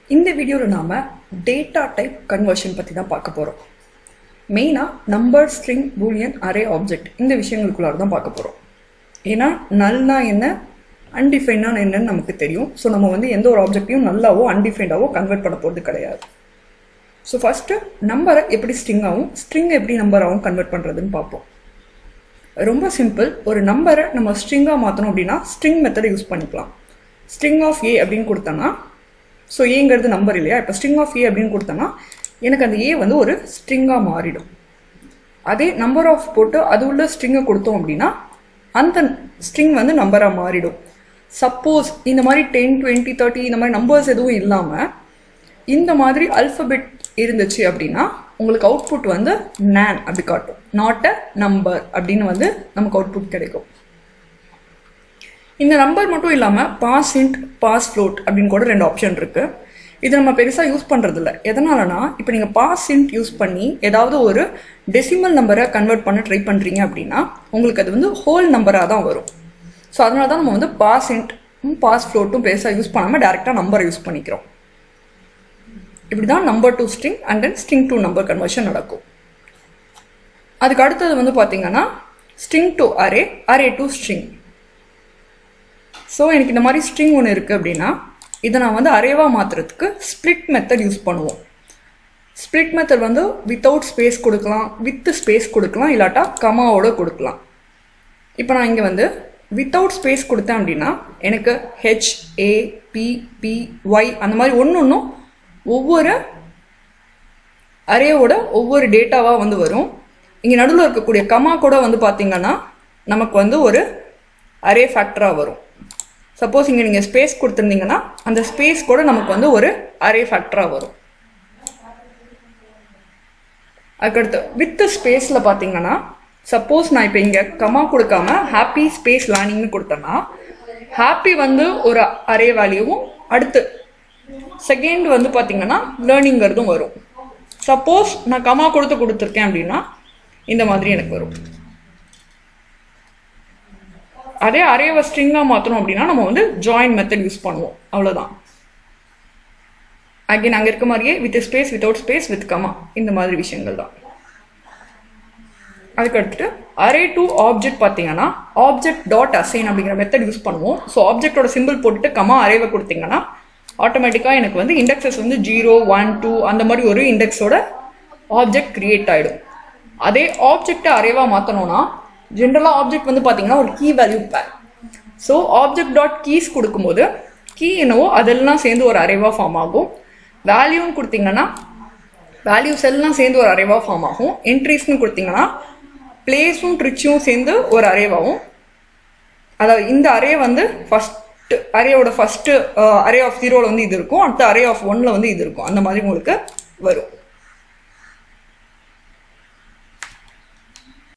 இந்த வீடியோவில் நாம் டேட்டா டைப் கன்வர்ஷன் பற்றி தான் பார்க்க போகிறோம் மெயினாக number string Boolean array object இந்த விஷயங்களுக்குள்ளார தான் பார்க்க போகிறோம் ஏன்னா நல்னா என்ன அன்டிஃபைனா என்னன்னு நமக்கு தெரியும் ஸோ நம்ம வந்து எந்த ஒரு ஆப்ஜெக்டையும் நல்லாவோ அன்டிஃபைண்டாவோ கன்வெர்ட் பண்ண போகிறது கிடையாது ஸோ ஃபஸ்ட்டு நம்பரை எப்படி ஸ்ட்ரிங்காகவும் ஸ்ட்ரிங் எப்படி நம்பராகவும் கன்வெர்ட் பண்ணுறதுன்னு பார்ப்போம் ரொம்ப சிம்பிள் ஒரு நம்பரை நம்ம ஸ்ட்ரிங்காக மாற்றணும் அப்படின்னா ஸ்ட்ரிங் மெத்தடை யூஸ் பண்ணிக்கலாம் ஸ்ட்ரிங் ஆஃப் ஏ அப்படின்னு கொடுத்தோன்னா ஸோ ஏங்கிறது நம்பர் இல்லையா இப்போ ஸ்ட்ரிங் ஆஃப் ஏ அப்படின்னு கொடுத்தோன்னா எனக்கு அந்த ஏ வந்து ஒரு ஸ்ட்ரிங்காக மாறிடும் அதே நம்பர் ஆஃப் போட்டு அது உள்ள ஸ்ட்ரிங்கை கொடுத்தோம் அப்படின்னா அந்த ஸ்ட்ரிங் வந்து நம்பராக மாறிடும் சப்போஸ் இந்த மாதிரி டென் டுவெண்ட்டி தேர்ட்டி இந்த மாதிரி நம்பர்ஸ் எதுவும் இல்லாமல் இந்த மாதிரி அல்ஃபபெட் இருந்துச்சு அப்படின்னா உங்களுக்கு அவுட்புட் வந்து நேன் அப்படி காட்டும் நாட் அ நம்பர் அப்படின்னு வந்து நமக்கு அவுட்புட் கிடைக்கும் இந்த நம்பர் மட்டும் இல்லாமல் பாஸ் இன்ட் பாஸ் ஃப்ளோட் அப்படின்னு கூட ரெண்டு ஆப்ஷன் இருக்குது இது நம்ம பெருசாக யூஸ் பண்ணுறதில்ல எதனாலனா இப்போ நீங்கள் பாஸ் இன்ட் யூஸ் பண்ணி ஏதாவது ஒரு டெசிமல் நம்பரை கன்வெர்ட் பண்ண ட்ரை பண்ணுறீங்க அப்படின்னா உங்களுக்கு அது வந்து ஹோல் நம்பராக தான் வரும் ஸோ அதனால தான் நம்ம வந்து பாஸ் இன்ட் பாஸ் ஃப்ளோட்டும் பெருசாக யூஸ் பண்ணாமல் டேரெக்டாக நம்பரை யூஸ் பண்ணிக்கிறோம் இப்படி தான் number to string and then string to number conversion நடக்கும் அதுக்கு அடுத்தது வந்து பார்த்தீங்கன்னா string to array array to string so எனக்கு இந்த மாதிரி ஸ்ட்ரிங் ஒன்று இருக்குது அப்படின்னா இதை நான் வந்து அரேவாக மாற்றுறதுக்கு ஸ்ப்ளிட் மெத்தட் யூஸ் பண்ணுவோம் ஸ்ப்ளிட் மெத்தட் வந்து வித்தவுட் ஸ்பேஸ் கொடுக்கலாம் வித் ஸ்பேஸ் கொடுக்கலாம் இல்லாட்டா கமாவோட கொடுக்கலாம் இப்போ நான் இங்கே வந்து வித்தவுட் ஸ்பேஸ் கொடுத்தேன் அப்படின்னா எனக்கு H A P P Y அந்த மாதிரி ஒன்று ஒன்றும் ஒவ்வொரு அரேவோட ஒவ்வொரு டேட்டாவாக வந்து வரும் இங்கே நடுவில் இருக்கக்கூடிய கமா கூட வந்து பார்த்தீங்கன்னா நமக்கு வந்து ஒரு அரே ஃபேக்டராக வரும் சப்போஸ் இங்கே நீங்கள் ஸ்பேஸ் கொடுத்துருந்தீங்கன்னா அந்த ஸ்பேஸ் கூட நமக்கு வந்து ஒரு அரே ஃபேக்டராக வரும் அதுக்கடுத்து வித் ஸ்பேஸில் பார்த்தீங்கன்னா சப்போஸ் நான் இப்போ இங்கே கமா கொடுக்காம ஹாப்பி ஸ்பேஸ் லேர்னிங்னு கொடுத்தேன்னா ஹாப்பி வந்து ஒரு அரே வேல்யூவும் அடுத்து செகண்ட் வந்து பார்த்தீங்கன்னா லேர்னிங்கிறதும் வரும் சப்போஸ் நான் கமா கொடுத்து கொடுத்துருக்கேன் அப்படின்னா இந்த மாதிரி எனக்கு வரும் அதே அரேவை ஸ்ட்ரிங்காக மாற்றணும் அப்படின்னா நம்ம வந்து ஜாயின் மெத்தட் யூஸ் பண்ணுவோம் அவ்வளோதான் அகைன் அங்கே இருக்க மாதிரியே with space without space with comma இந்த மாதிரி விஷயங்கள் தான் அதுக்கு அடுத்துட்டு அரே டு ஆப்ஜெக்ட் பார்த்தீங்கன்னா ஆப்ஜெக்ட் டாட் அசைன் அப்படிங்கிற மெத்தட் யூஸ் பண்ணுவோம் ஸோ ஆப்ஜெக்டோட சிம்பிள் போட்டுட்டு கமா அரேவை கொடுத்தீங்கன்னா ஆட்டோமேட்டிக்காக எனக்கு வந்து இண்டெக்ஸஸ் வந்து ஜீரோ ஒன் டூ அந்த மாதிரி ஒரு இண்டெக்ஸோட ஆப்ஜெக்ட் கிரியேட் ஆகிடும் அதே ஆப்ஜெக்டை அரேவாக மாற்றணும்னா ஜென்ரலாக ஆப்ஜெக்ட் வந்து பார்த்தீங்கன்னா ஒரு key value pair so object dot keys கொடுக்கும்போது கீ என்னவோ அதெல்லாம் சேர்ந்து ஒரு அரேவாக ஃபார்ம் ஆகும் வேல்யூன்னு கொடுத்தீங்கன்னா வேல்யூஸ் எல்லாம் சேர்ந்து ஒரு அரேவாக ஃபார்ம் ஆகும் என்ட்ரிஸ்னு கொடுத்தீங்கன்னா பிளேஸும் ட்ரிச்சும் சேர்ந்து ஒரு அரேவாகும் அதாவது இந்த அரே வந்து ஃபஸ்ட்டு அரேயோட ஃபஸ்ட்டு அரே ஆஃப் ஜீரோவில் வந்து இது இருக்கும் அடுத்த அரே ஆஃப் ஒன்னில் வந்து இது இருக்கும் அந்த மாதிரி உங்களுக்கு வரும்